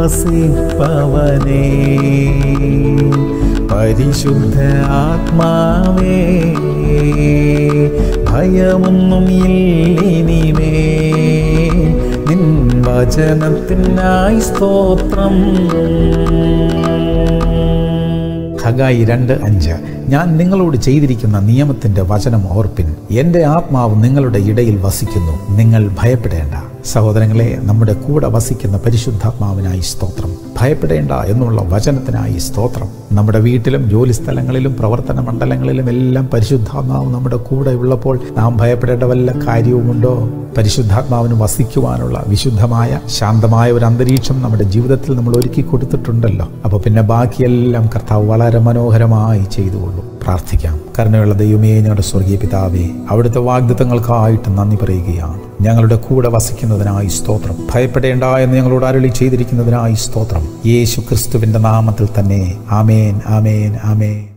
വസിപ്പവനേ പരിശുദ്ധ ആത്മാവേ ഭയമൊന്നും ഇല്ലിനിമേ നിൻ വചനത്തിനായി സ്തോത്രം ഹഗായി രണ്ട് അഞ്ച് ഞാൻ നിങ്ങളോട് ചെയ്തിരിക്കുന്ന നിയമത്തിന്റെ വചനം ഓർപ്പിൻ എന്റെ ആത്മാവ് നിങ്ങളുടെ ഇടയിൽ വസിക്കുന്നു നിങ്ങൾ ഭയപ്പെടേണ്ട സഹോദരങ്ങളെ നമ്മുടെ കൂടെ വസിക്കുന്ന പരിശുദ്ധാത്മാവിനായി സ്തോത്രം ഭയപ്പെടേണ്ട എന്നുള്ള വചനത്തിനായി സ്തോത്രം നമ്മുടെ വീട്ടിലും ജോലി സ്ഥലങ്ങളിലും പ്രവർത്തന മണ്ഡലങ്ങളിലും എല്ലാം പരിശുദ്ധാത്മാവ് നമ്മുടെ കൂടെ ഉള്ളപ്പോൾ നാം ഭയപ്പെടേണ്ട വല്ല കാര്യവുമുണ്ടോ പരിശുദ്ധാത്മാവിന് വസിക്കുവാനുള്ള വിശുദ്ധമായ ശാന്തമായ ഒരു അന്തരീക്ഷം നമ്മുടെ ജീവിതത്തിൽ നമ്മൾ ഒരുക്കി കൊടുത്തിട്ടുണ്ടല്ലോ അപ്പോൾ പിന്നെ ബാക്കിയെല്ലാം കർത്താവ് വളരെ മനോഹരമായി ചെയ്തുകൊള്ളു പ്രാർത്ഥിക്കാം കരുണയുള്ള ദൈവമേ ഞങ്ങളുടെ സ്വർഗീയ പിതാവേ അവിടുത്തെ വാഗ്ദത്തങ്ങൾക്കായിട്ട് നന്ദി പറയുകയാണ് ഞങ്ങളുടെ കൂടെ വസിക്കുന്നതിനായി സ്തോത്രം ഭയപ്പെടേണ്ട എന്ന് ഞങ്ങളോട് അരളി ചെയ്തിരിക്കുന്നതിനായി സ്തോത്രം യേശു ക്രിസ്തുവിന്റെ നാമത്തിൽ തന്നെ ആമേൻ ആമേൻ ആമേൻ